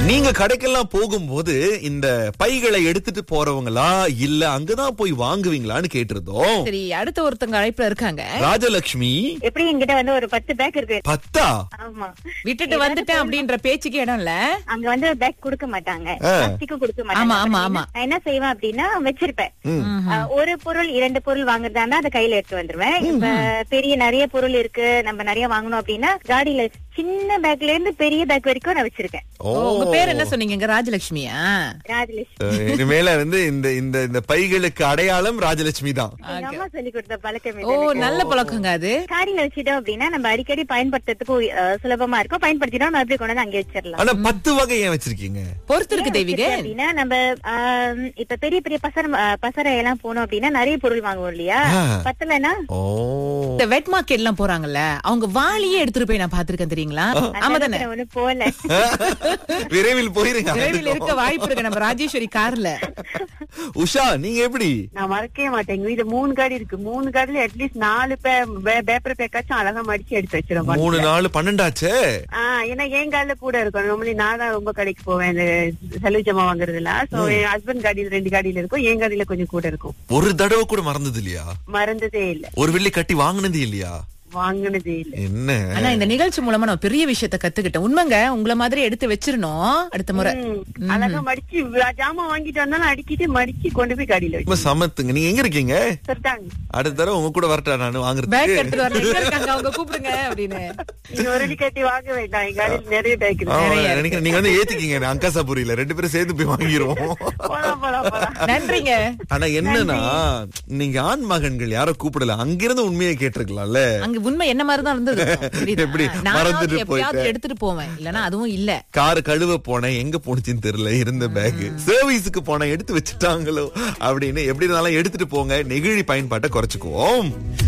நீங்க கடைக்கெல்லாம் போகும்போது இந்த பைகளை எடுத்துட்டு போறவங்களா இல்ல அங்கதான் போய் வாங்குவீங்களான்னு கேட்டிருந்தோம் சரி அடுத்த ஒருத்தங்க அழைப்புல இருக்காங்க ராஜலட்சுமி எப்படி என்கிட்ட வந்து ஒரு பத்து பேக் இருக்கு பத்தா ஆமா விட்டுட்டு வந்துட்டேன் அப்படின்ற பேச்சுக்கு இடம் இல்ல அங்க வந்து பேக் கொடுக்க மாட்டாங்க ஆ. பிளாஸ்டிக்கும் கொடுக்க ஆமா, மாட்டாங்க ஆமா, அப்ப ஆமா. நான் என்ன செய்வேன் அப்படின்னா வச்சிருப்பேன் ம். ஆ, ஒரு பொருள் இரண்டு பொருள் வாங்குறதா இருந்தா அதை கையில எடுத்து வந்துருவேன் இப்ப பெரிய நிறைய பொருள் இருக்கு நம்ம நிறைய வாங்கணும் அப்படின்னா காடியில சின்ன பேக்ல இருந்து பெரிய பேக் வரைக்கும் நான் வச்சிருக்கேன் ஓ ஓ, உங்க பேர் என்ன சொன்னீங்க ராஜலட்சுமியா ராஜலட்சுமி அஹ், இனிமேல வந்து இந்த இந்த இந்த பைகளுக்கு அடையாளம் ராஜலட்சுமி தான் எங்க அம்மா சொல்லி கொடுத்த பழக்கம் ஓ இது எனக்கு. நல்ல பழக்கங்க அது காடியில வச்சிட்டோம் அப்படின்னா நம்ம அடிக்கடி பயன்படுத்துறதுக்கு ஆ, சுலபமா இருக்கும் பயன்படுத்திட்டோம் மறுபடியும் கொண்டு வந்து அங்கே வச்சிடலாம் ஆனா பத்து வகை ஏன் வச்சிருக்கீங்க பொறுத்து இருக்கு தெய்வீக வச்சிருக்கேன் அப்படின்னா நம்ம ஆம், இப்ப பெரிய பெரிய பசர ஆ, பசறை எல்லாம் போனோம் அப்படின்னா நிறைய பொருள் வாங்குவோம் இல்லையா ஆ. பத்தலன்னா ஓ இந்த வெட் மார்க்கெட் எல்லாம் போறாங்கல்ல அவங்க வாளியே எடுத்துட்டு போய் நான் பாத்திருக்கேன் தெரியுங்களா ஆமா தானே ஒண்ணு போல விரைவில் போயிருங்க விரைவில் இருக்க வாய்ப்பு இருக்கு நம்ம ராஜேஸ்வரி கார்ல உஷா நீங்க எப்படி நான் மறக்கவே மாட்டேன் எங்க வீட்டுல மூணு காடி இருக்கு மூணு காடில அட்லீஸ்ட் நாலு பேப்பர் பேக்காச்சும் அழகா மடிச்சு எடுத்து வச்சிருவோம் மூணு நாலு பன்னெண்டாச்சே ஆஹ் ஏன்னா என் காலில கூட இருக்கும் நார்மலி நான் தான் ரொம்ப கடைக்கு போவேன் இந்த செலவு ஜமா வாங்குறதுல சோ என் ஹஸ்பண்ட் காடியில ரெண்டு காடியில இருக்கும் என் காடியில கொஞ்சம் கூட இருக்கும் ஒரு தடவை கூட மறந்தது இல்லையா மறந்ததே இல்ல ஒரு வெள்ளி கட்டி வாங்குனதே இல்லையா வாங்குனதே இல்ல என்ன ஆனா இந்த நிகழ்ச்சி மூலமா நான் பெரிய விஷயத்த கத்துக்கிட்டேன் உண்மைங்க உங்கள மாதிரி எடுத்து வச்சிரணும் அடுத்த முறை ம், அழகா மடிச்சு ஜாமான் வாங்கிட்டு வந்தாலும் அடிக்கிட்டு மடிச்சு கொண்டு போய் காடியில ரொம்ப சமத்துங்க நீங்க எங்க இருக்கீங்க வச்சு சொல்லிட்டாங்க அடுத்த தடவை உங்க கூட வரட்டா நானு பேக் வாங்குறதுக்கு எடுத்துட்டு வரல எங்க இருக்காங்க அவங்க கூப்பிடுங்க அப்படின்னு நீங்க ஒரு அடி கட்டி வாங்க வேண்டாம் என் காடியில நிறைய பேக் ஆமா, இருக்கு நினைக்கிறேன் நீங்க வந்து ஏத்திக்கீங்க அங்காசாபுரியில ரெண்டு பேரும் சேர்ந்து போய் வாங்கிருவோம் போலாம் போலாம் போலாம் நன்றிங்க ஆனா என்னன்னா நீங்க ஆண் மகன்கள் யாரோ கூப்பிடல அங்கிருந்து உண்மையை கேட்டிருக்கலாம்ல அங்க உண்மை என்ன மாதிரி தான் இருந்தது புரியுதா? எப்படி? நானாவது மறந்துட்டு எப்பயாவது போயிட்டேன். எடுத்துட்டு போவேன் இல்லனா அதுவும் இல்ல கார் கழுவ போனேன் எங்க போனுச்சுன்னு தெரியல இருந்த பேக் சர்வீஸுக்கு போனேன் எடுத்து வச்சுட்டாங்களோ அப்படின்னு எப்படி இருந்தாலும் எடுத்துட்டு போங்க நெகிழி பயன்பாட்டை குறைச்சுக்குவோம்